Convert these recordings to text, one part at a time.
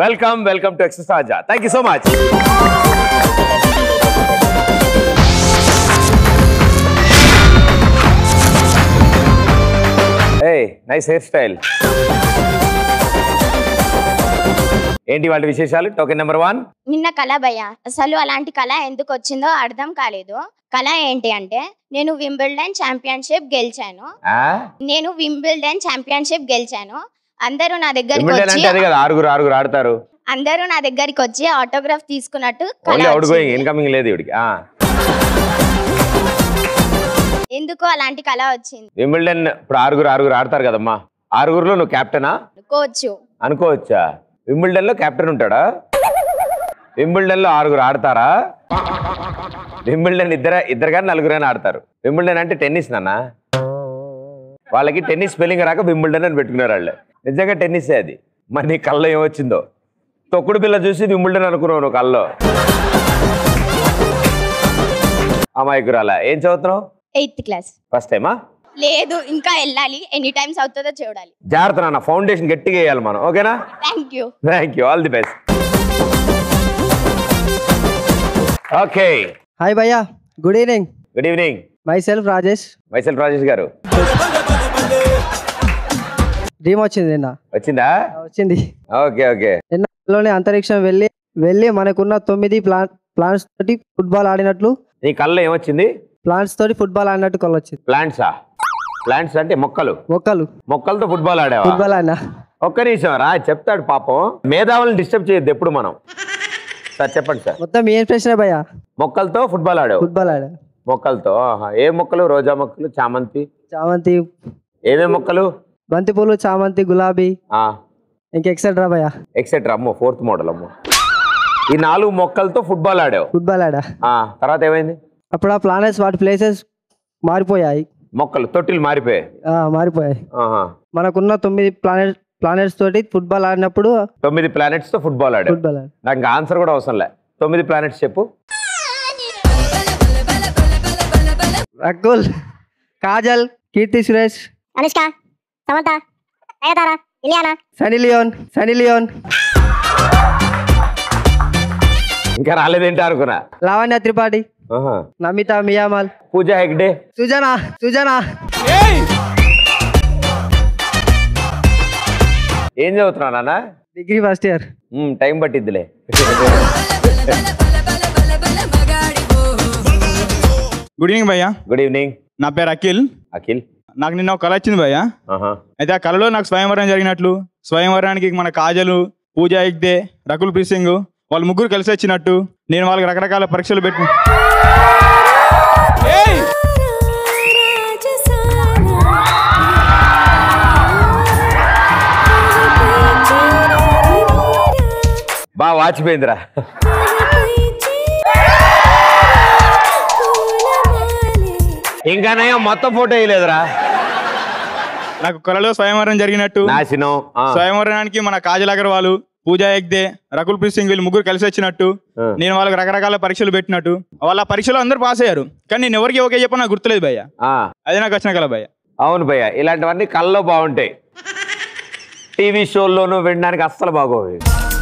Welcome welcome to exercise thank you so much a nice hair style ఏంటి వాళ్ళ విశేషాలు token number one నిన్న కళ భయ్య అసలు అలాంటి కళ ఎందుకు వచ్చిందో అర్థం కాలేదు కళ ఏంటి అంటే నేను వింబిల్డన్ ఛాంపియన్షిప్ గెలిచాను నేను వింబిల్డన్ ఛాంపియన్షిప్ గెలిచాను అందరూ నా దగ్గరికి వింబిల్డన్ వచ్చి అంటే అదే కదా ఆరుగురు ఆరుగురు ఆడతారు అందరూ నా దగ్గరికి వచ్చి ఆటోగ్రాఫ్ తీసుకున్నట్టు కళ ఓన్లీ అవుట్ గోయింగ్ వచ్చింది. ఇన్కమింగ్ లేదు ఇవిడికి ఎందుకు అలాంటి కళ వచ్చింది వింబిల్డన్ ఇప్పుడు ఆరుగురు ఆరుగురు ఆడతారు కదమ్మా ఆరుగురులో నువ్వు కెప్టెనా అనుకోవచ్చు అనుకోవచ్చా వింబిల్డన్ లో కెప్టెన్ ఉంటాడా వింబిల్డన్ లో ఆరుగురు ఆడతారా వింబిల్డన్ ఇద్దరు ఇద్దరు కానీ నలుగురైనా ఆడతారు వింబిల్డన్ అంటే టెన్నిస్ నాన్న వాళ్ళకి టెన్నిస్ స్పెల్లింగ్ రాక వింబిల్డన్ అని పెట్టుకున్నారు వాళ్ళు నిజంగా టెన్నిసే అది మరి నీ కళ్ళలో ఏమొచ్చిందో తొక్కుడు పిల్ల చూసి వింబిల్డన్ అనుకున్నావు నువ్వు కళ్ళలో అమాయకురాల ఏం చదువుతున్నావు ఎయిత్ క్లాస్ ఫస్ట్ టైమా లేదు ఇంకా వెళ్ళాలి ఎన్ని టైమ్స్ అవుతుందో చూడాలి జాగ్రత్త నాన్న ఫౌండేషన్ గట్టిగా వేయాలి మనం ఓకేనా thank you thank you all the best okay hi భయ్యా good evening good evening myself Rajesh వైసల్ రాజేష్ గారు డ్రీమ్ వచ్చింది నిన్న వచ్చిందా వచ్చింది ఓకే ఓకే నిన్నలోనే అంతరిక్షం వెళ్ళి వెళ్ళి మనకున్న తొమ్మిది ప్లాన్ ప్లాన్స్ తోటి ఫుట్బాల్ ఆడినట్లు నీ కళ్ళలో ఏమొచ్చింది ప్లాన్స్ తోటి ఫుట్బాల్ ఆడినట్టు కొల్లొచ్చింది ప్లాంట్సా ప్లాంట్స్ అంటే మొక్కలు మొక్కలు మొక్కలతో ఫుట్బాల్ ఆడావా ఫుట్బాల్ ఆడినా ఒక్క నిమిషం రా చెప్తాడు పాపం మేధావులను డిస్టర్బ్ చేయొద్దు ఎప్పుడు మనం సార్ చెప్పండి సార్ మొత్తం మీ ప్రశ్న భయ్యా మొక్కలతో ఫుట్బాల్ ఆడావు ఫుట్బాల్ ఆడా మొక్కలతో ఆహా. ఏ మొక్కలు రోజా మొక్కలు చామంతి చామంతి ఏమేం మొక్కలు బంతిపూలు చామంతి గులాబీ ఆ ఇంక ఎక్సెట్రా భయ్యా ఎక్సెట్రా అమ్మో ఫోర్త్ మోడల్ అమ్మో ఈ నాలుగు మొక్కలతో ఫుట్బాల్ ఆడావు ఫుట్బాల్ ఆడా ఆ, తర్వాత ఏమైంది అప్పుడు ఆ ప్లానెట్స్ వాటి ప్లేసెస్ మారిపోయాయి మొక్కలు తొట్టిలు మారిపోయాయి ఆ, మారిపోయాయి ఆహా. మనకున్న తొమ్మిది ప్లానెట్ ప్లానెట్స్ తోటి ఫుట్బాల్ ఆడినప్పుడు తొమ్మిది ప్లానెట్స్ తో ఫుట్బాల్ ఆడావు ఫుట్బాల్ ఆడా నాకు ఇంకా ఆన్సర్ కూడా అవసరం లే తొమ్మిది ప్లానెట్స్ చెప్పు Rakul Kajal Keerthy Suresh Anushka Samantha Nayanthara Ileana Sunny Leone Sunny Leone ఇంకా రాలేదేంటి అనుకున్నా లావణ్య త్రిపాఠి ఆహా. నమిత మియామల్ పూజా హెగ్డే సుజనా సుజనా ఏం చదువుతున్నావు నాన్న డిగ్రీ ఫస్ట్ ఇయర్ మ్, టైం పట్టిద్దిలే గుడ్ ఈవినింగ్ భయ్యా గుడ్ ఈవినింగ్ నా పేరు అఖిల్ అఖిల్ నాకు నిన్న ఒక కళ వచ్చింది భయ్యా ఆహా. అయితే ఆ కళలో నాకు స్వయంవరం జరిగినట్లు స్వయంవరానికి మన కాజలు పూజా ఇగ్దే రకుల్ ప్రీత్ సింగ్ వాళ్ళు ముగ్గురు కలిసి వచ్చినట్టు నేను వాళ్ళకి రకరకాల పరీక్షలు పెట్టి బాగా వాచిపోయిందిరా ఇంకానే మొత్తం ఫోటో వేయలేదురా నాకు కళలో స్వయంవరం జరిగినట్టు నాశనం ఆ. స్వయంవరానికి మన కాజల్ అగర్వాల్ పూజా ఎగ్దే రకుల్ ప్రీత్ సింగ్ వీళ్ళు ముగ్గురు కలిసి వచ్చినట్టు ఆ. నేను వాళ్ళకి రకరకాల పరీక్షలు పెట్టినట్టు వాళ్ళ పరీక్షలో అందరూ పాస్ అయ్యారు కానీ నేను ఎవరికి ఓకే చెప్పో నాకు గుర్తులేదు భయ్య ఆ. అదే నాకు వచ్చిన కళ భయ్య అవును భయ్య ఇలాంటివన్నీ కళ్ళలో బాగుంటాయి టీవీ షోల్లోనూ వినడానికి అస్సలు బాగోవు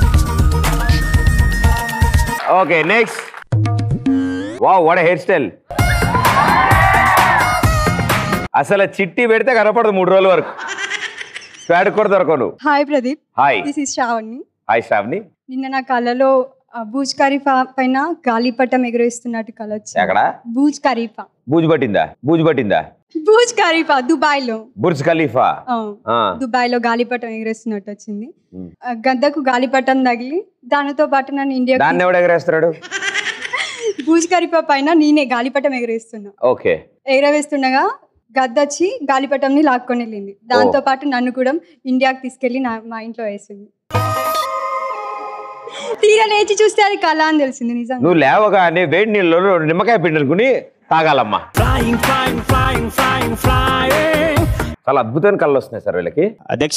ఓకే నెక్స్ట్ వా వాడ హెయిర్ స్టైల్ అసలు చిట్టి పెడితే కనపడదు మూడు రోజుల వరకు స్క్వాడ్ కూడా దొరకవు నువ్వు hi Pradeep hi this is Sravani hi Sravani నిన్న నా కళలో ఆ, బూజ్ ఖరీఫా పైన గాలిపటం ఎగురేస్తున్నట్టు కళ వచ్చింది ఎక్కడ బూజ్ ఖరీఫా బూజు పట్టిందా బూజు పట్టిందా బూజ్ ఖరీఫా దుబాయ్ లో బుర్జ్ ఖలీఫా ఆ, దుబాయ్ లో గాలిపటం ఎగురేస్తున్నట్టు వచ్చింది Hmm. ఆ, గద్దకు గాలిపటం తగిలి దానితో పాటు నన్ను ఇండియా దాన్ని ఎవడు ఎగరేస్తున్నాడు బూజ్ ఖరీఫా పైన నేనే గాలిపటం ఎగురేస్తున్నా ఓకే ఎగరవేస్తుండగా గద్ద వచ్చి గాలిపటంని లాక్కొని వెళ్ళింది దాంతో పాటు నన్ను కూడా ఇండియాకి తీసుకెళ్లి నా మా ఇంట్లో వేసింది తీరా లేచి చూస్తే అది కళ అని తెలిసింది నిజంగా నువ్వు లేవగానే వేడి నీళ్ళు నిమ్మకాయ పిండుకుని తాగాలమ్మా చాలా అద్భుతమైన కళ్ళు వస్తున్నాయి సార్ వీళ్ళకి అధ్యక్ష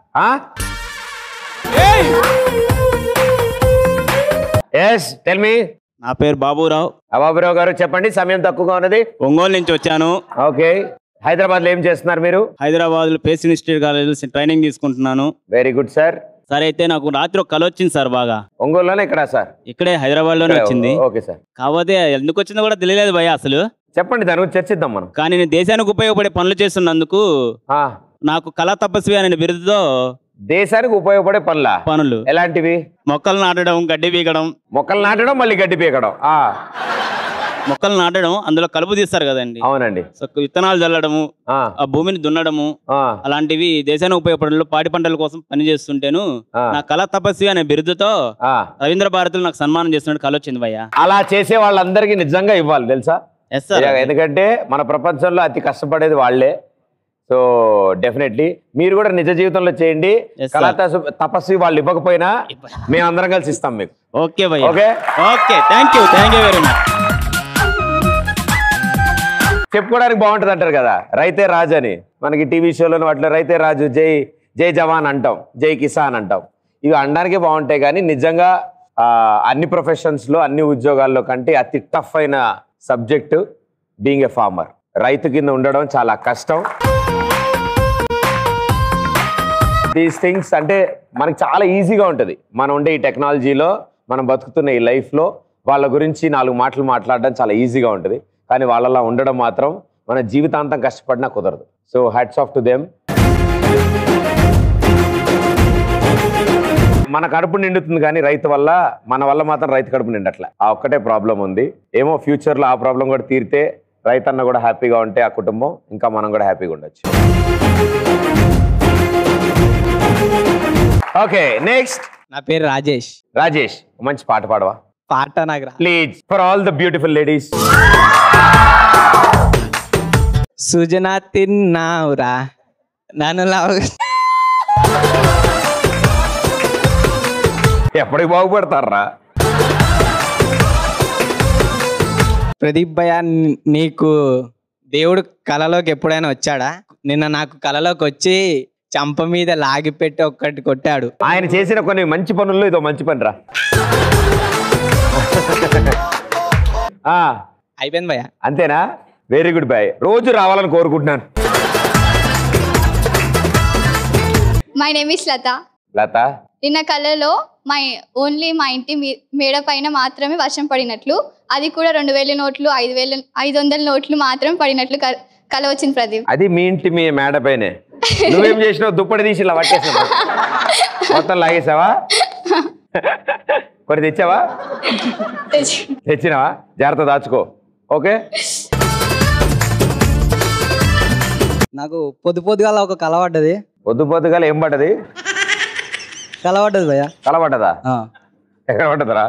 ఎస్ టెల్ మీ నా పేరు బాబురావు బాబురావు గారు చెప్పండి సమయం తక్కువగా ఉన్నది ఒంగోలు నుంచి వచ్చాను ఓకే హైదరాబాద్ లో ఏం చేస్తున్నారు మీరు హైదరాబాద్ లో పేస్ ఇన్స్టిట్యూట్ కాలేజ్ ట్రైనింగ్ తీసుకుంటున్నాను వెరీ గుడ్ సార్ సరే అయితే నాకు రాత్రి ఒక కళ వచ్చింది సార్ బాగా ఒంగోలులోనే ఇక్కడ సార్ ఇక్కడే హైదరాబాద్ లోనే వచ్చింది ఓకే సార్ కాకపోతే ఎందుకు వచ్చిందో కూడా తెలియలేదు భయ అసలు చెప్పండి దాని గురించి చర్చిద్దాం మనం కానీ నేను దేశానికి ఉపయోగపడే పనులు చేస్తున్నందుకు ఆ, నాకు కళా తపస్వి అనే బిరుదుతో దేశానికి ఉపయోగపడే పనులా పనులు ఎలాంటివి మొక్కలు నాటడం గడ్డి పీకడం మొక్కలు నాటడం మళ్ళీ గడ్డి పీకడం ఆ, మొక్కలు నాటడం అందులో కలుపు తీస్తారు కదండి అవునండి సో విత్తనాలు చల్లడము ఆ, ఆ భూమిని దున్నడము ఆ, అలాంటివి దేశానికి ఉపయోగపడే పాడి పంటల కోసం పని చేస్తుంటేను ఆ, నా కళా తపస్వి అనే బిరుదుతో ఆ. రవీంద్ర భారతులు నాకు సన్మానం చేస్తున్నట్టు కళ వచ్చింది భయ్య అలా చేసే వాళ్ళందరికీ నిజంగా ఇవ్వాలి తెలుసా ఎస్ సార్ ఎందుకంటే మన ప్రపంచంలో అతి కష్టపడేది వాళ్ళే సో డెఫినెట్లీ మీరు కూడా నిజ జీవితంలో చేయండి Yes, sir. కళా తపస్వి- తపస్వి వాళ్ళు ఇవ్వకపోయినా మేము అందరం కలిసి ఇస్తాం మీకు ఓకే భయ్య okay okay thank you thank you very much చెప్పుకోవడానికి బాగుంటుంది అంటారు కదా రైతే రాజు అని మనకి టీవీ షోలో వాటిలో రైతే రాజు జై జై జవాన్ అంటాం జై కిసాన్ అంటాం ఇవి అనడానికే బాగుంటాయి కానీ నిజంగా ఆ, అన్ని ప్రొఫెషన్స్లో అన్ని ఉద్యోగాల్లో కంటే అతి టఫ్ అయిన సబ్జెక్టు బీయింగ్ ఎ ఫార్మర్ రైతు కింద ఉండడం చాలా కష్టం దీస్ థింగ్స్ అంటే మనకి చాలా ఈజీగా ఉంటుంది మనం ఉండే ఈ టెక్నాలజీలో మనం బతుకుతున్న ఈ లైఫ్లో వాళ్ళ గురించి నాలుగు మాటలు మాట్లాడడం చాలా ఈజీగా ఉంటుంది కానీ వాళ్ళలా ఉండడం మాత్రం మన జీవితాంతం కష్టపడినా కుదరదు so hats off to them మన కడుపు నిండుతుంది కానీ రైతు వల్ల మన వల్ల మాత్రం రైతు కడుపు నిండట్లే ఆ ఒక్కటే ప్రాబ్లం ఉంది ఏమో ఫ్యూచర్లో ఆ ప్రాబ్లం కూడా తీరితే రైతన్న కూడా హ్యాపీగా ఉంటే ఆ కుటుంబం ఇంకా మనం కూడా హ్యాపీగా ఉండొచ్చు ఓకే నెక్స్ట్ నా పేరు రాజేష్ రాజేష్ ఒక మంచి పాట పాడవా పాట నాకు రా please for all the beautiful ladies Sujana తిన్నావురా నన్ను లవ్ ఎప్పటికి బాగుపడతారా ప్రదీప్ భయ్య ని- నీకు దేవుడు కళలోకి ఎప్పుడైనా వచ్చాడా నిన్న నాకు కళలోకి వచ్చి చంప మీద లాగి పెట్టి ఒక్కటి కొట్టాడు ఆయన చేసిన కొన్ని మంచి పనుల్లో ఇదో మంచి పని రా ఆ, అయిపోయింది భయ్య అంతేనా వెరీ గుడ్ బాయ్ రోజు రావాలని కోరుకుంటున్నాను my name is Latha Latha నిన్న కళలో మా ఓన్లీ మా ఇంటి మీ- మేడ పైన మాత్రమే వర్షం పడినట్లు అది కూడా రెండు వేల నోట్లు ఐదు వేల ఐదు వందల నోట్లు మాత్రం పడినట్లు క- కళ వచ్చింది ప్రదీప్ అది మీ ఇంటి మీ మేడ పైనే నువ్వేం చేసినావు దుప్పటి తీసి ఇలా పట్టేసావు మొత్తం లాగేసావా కొన్ని తెచ్చావా తెచ్చినావా జాగ్రత్త దాచుకో ఓకే నాకు పొద్దు పొద్దుగాల ఒక కల పడ్డది పొద్దు పొద్దుగాల ఏం పడ్డది కల పడ్డది భయ్య కల పడ్డదా ఆ. ఎక్కడ పడ్డదరా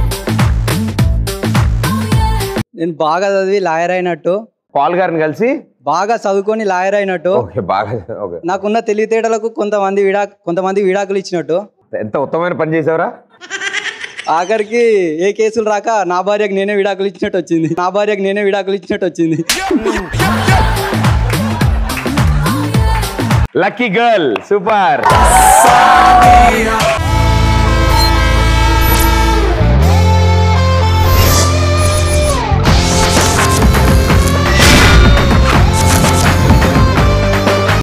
నేను బాగా చదివి లాయర్ అయినట్టు పాల్ గారిని కలిసి బాగా చదువుకొని లాయర్ అయినట్టు ఓకే బాగా ఓకే నాకున్న తెలివితేటలకు కొంతమంది విడా కొంతమంది విడాకులు ఇచ్చినట్టు ఎంత ఉత్తమమైన పని చేసావురా ఆఖరికి ఏ కేసులు రాక నా భార్యకు నేనే విడాకులు ఇచ్చినట్టు వచ్చింది నా భార్యకు నేనే విడాకులు ఇచ్చినట్టు వచ్చింది లక్కీ గర్ల్ సూపర్